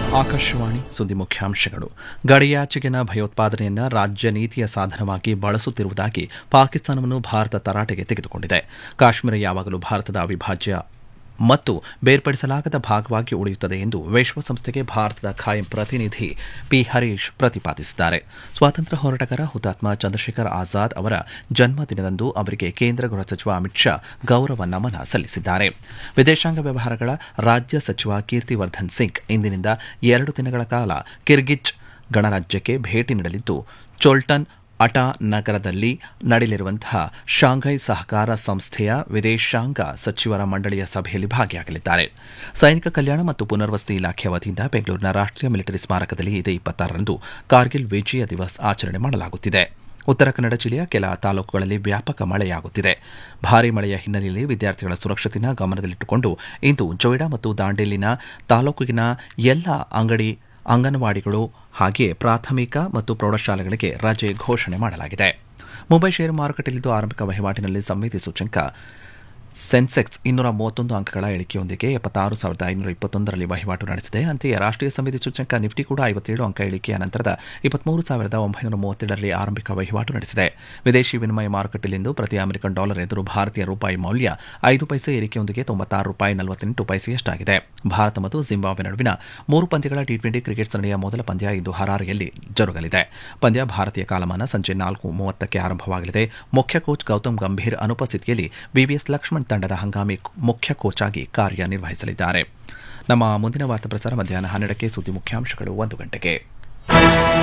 ಆಕಾಶವಾಣಿ ಸುದ್ದಿ ಮುಖ್ಯಾಂಶಗಳು ಗಡಿಯಾಚೆಗಿನ ಭಯೋತ್ಪಾದನೆಯನ್ನ ರಾಜ್ಯ ನೀತಿಯ ಸಾಧನವಾಗಿ ಬಳಸುತ್ತಿರುವುದಾಗಿ ಪಾಕಿಸ್ತಾನವನ್ನು ಭಾರತ ತರಾಟೆಗೆ ತೆಗೆದುಕೊಂಡಿದೆ ಕಾಶ್ಮೀರ ಯಾವಾಗಲೂ ಭಾರತದ ಅವಿಭಾಜ್ಯ ಮತ್ತು ಬೇರ್ಪಡಿಸಲಾಗದ ಭಾಗವಾಗಿ ಉಳಿಯುತ್ತದೆ ಎಂದು ವಿಶ್ವಸಂಸ್ಥೆಗೆ ಭಾರತದ ಖಾಯಂ ಪ್ರತಿನಿಧಿ ಪಿ ಹರೀಶ್ ಪ್ರತಿಪಾದಿಸಿದ್ದಾರೆ ಸ್ವಾತಂತ್ರ್ಯ ಹೋರಾಟಗಾರ ಹುತಾತ್ಮ ಚಂದ್ರಶೇಖರ್ ಆಜಾದ್ ಅವರ ಜನ್ಮದಿನದಂದು ಅವರಿಗೆ ಕೇಂದ್ರ ಗೃಹ ಸಚಿವ ಅಮಿತ್ ಶಾ ಗೌರವ ನಮನ ಸಲ್ಲಿಸಿದ್ದಾರೆ ವಿದೇಶಾಂಗ ವ್ಯವಹಾರಗಳ ರಾಜ್ಯ ಸಚಿವ ಕೀರ್ತಿವರ್ಧನ್ ಸಿಂಗ್ ಇಂದಿನಿಂದ ಎರಡು ದಿನಗಳ ಕಾಲ ಕಿರ್ಗಿಜ್ ಗಣರಾಜ್ಯಕ್ಕೆ ಭೇಟಿ ನೀಡಲಿದ್ದು ಚೋಲ್ಟನ್ ಅಟಾ ನಗರದಲ್ಲಿ ನಡೆಯಲಿರುವಂತಹ ಶಾಂಘೈ ಸಹಕಾರ ಸಂಸ್ಥೆಯ ವಿದೇಶಾಂಗ ಸಚಿವರ ಮಂಡಳಿಯ ಸಭೆಯಲ್ಲಿ ಭಾಗಿಯಾಗಲಿದ್ದಾರೆ ಸೈನಿಕ ಕಲ್ಯಾಣ ಮತ್ತು ಪುನರ್ವಸತಿ ಇಲಾಖೆ ವತಿಯಿಂದ ಬೆಂಗಳೂರಿನ ರಾಷ್ಟೀಯ ಮಿಲಿಟರಿ ಸ್ಮಾರಕದಲ್ಲಿ ಇದೇ ಇಪ್ಪತ್ತಾರರಂದು ಕಾರ್ಗಿಲ್ ವಿಜಯ ದಿವಸ್ ಆಚರಣೆ ಮಾಡಲಾಗುತ್ತಿದೆ ಉತ್ತರ ಕನ್ನಡ ಜಿಲ್ಲೆಯ ಕೆಲ ತಾಲೂಕುಗಳಲ್ಲಿ ವ್ಯಾಪಕ ಮಳೆಯಾಗುತ್ತಿದೆ ಭಾರೀ ಮಳೆಯ ಹಿನ್ನೆಲೆಯಲ್ಲಿ ವಿದ್ಯಾರ್ಥಿಗಳ ಸುರಕ್ಷತೆಯನ್ನು ಗಮನದಲ್ಲಿಟ್ಟುಕೊಂಡು ಇಂದು ಜೊಯ್ಡಾ ಮತ್ತು ದಾಂಡೇಲಿನ ತಾಲೂಕಿನ ಎಲ್ಲ ಅಂಗಡಿ ಅಂಗನವಾಡಿಗಳು ಹಾಗೆಯೇ ಪ್ರಾಥಮಿಕ ಮತ್ತು ಪ್ರೌಢಶಾಲೆಗಳಿಗೆ ರಜೆ ಘೋಷಣೆ ಮಾಡಲಾಗಿದೆ ಮುಂಬೈ ಷೇರು ಮಾರುಕಟ್ಟೆಯಲ್ಲಿಂದು ಆರಂಭಿಕ ವಹಿವಾಟಿನಲ್ಲಿ ಸಂವೇದಿ ಸೂಚ್ಯಂಕ ಸೆನ್ಸೆಕ್ಸ್ ಇನ್ನೂರ ಮೂವತ್ತೊಂದು ಅಂಕಗಳ ಇಳಿಕೆಯೊಂದಿಗೆ ಎಪ್ಪತ್ತಾರು ಸಾವಿರದ ಐನೂರ ಇಪ್ಪತ್ತೊಂದರಲ್ಲಿ ವಹಿವಾಟು ನಡೆಸಿದೆ ಅಂತೆಯೇ ರಾಷ್ಟೀಯ ಸಮಿತಿ ಸೂಚ್ಯಂಕ ನಿಫ್ಟಿ ಕೂಡ ಐವತ್ತೇಳು ಅಂಕ ಇಳಿಕೆಯ ನಂತರದ ಇಪ್ಪತ್ಮೂರು ಸಾವಿರದ ಒಂಬೈನೂರ ಮೂವತ್ತೆರಡರಲ್ಲಿ ಆರಂಭಿಕ ವಹಿವಾಟು ನಡೆಸಿದೆ ವಿದೇಶಿ ವಿನಿಮಯ ಮಾರುಕಟ್ಟೆಯಲ್ಲಿಂದು ಪ್ರತಿ ಅಮೆರಿಕನ್ ಡಾಲರ್ ಎದುರು ಭಾರತೀಯ ರೂಪಾಯಿ ಮೌಲ್ಯ ಐದು ಪೈಸೆ ಏರಿಕೆಯೊಂದಿಗೆ ತೊಂಬತ್ತಾರು ರೂಪಾಯಿ ನಲವತ್ತೆಂಟು ಪೈಸೆಯಷ್ಟಾಗಿದೆ ಭಾರತ ಮತ್ತು ಜಿಂಬಾಬ್ವೆ ನಡುವಿನ ಮೂರು ಪಂದ್ಯಗಳ ಟಿ ಟ್ವೆಂಟಿ ಕ್ರಿಕೆಟ್ ಸರಣಿಯ ಮೊದಲ ಪಂದ್ಯ ಇಂದು ಹರಾರೆಯಲ್ಲಿ ಜರುಗಲಿದೆ ಪಂದ್ಯ ಭಾರತೀಯ ಕಾಲಮಾನ ಸಂಜೆ ನಾಲ್ಕು ಮೂವತ್ತಕ್ಕೆ ಆರಂಭವಾಗಲಿದೆ ಮುಖ್ಯ ಕೋಚ್ ಗೌತಮ್ ಗಂಭೀರ್ ಅನುಪಸ್ಥಿತಿಯಲ್ಲಿ ಬಿಬಿಎಸ್ ಲಕ್ಷ್ಮಣ್ ತಂಡದ ಹಂಗಾಮಿ ಮುಖ್ಯ ಕೋಚ್ ಆಗಿ ಕಾರ್ಯನಿರ್ವಹಿಸಲಿದ್ದಾರೆ ನಮ್ಮ ಮುಂದಿನ ವಾರ್ತಾ ಪ್ರಸಾರ ಮಧ್ಯಾಹ್ನ ಹನ್ನೆರಡಕ್ಕೆ ಸುದ್ದಿ ಮುಖ್ಯಾಂಶಗಳು ಒಂದು ಗಂಟೆಗೆ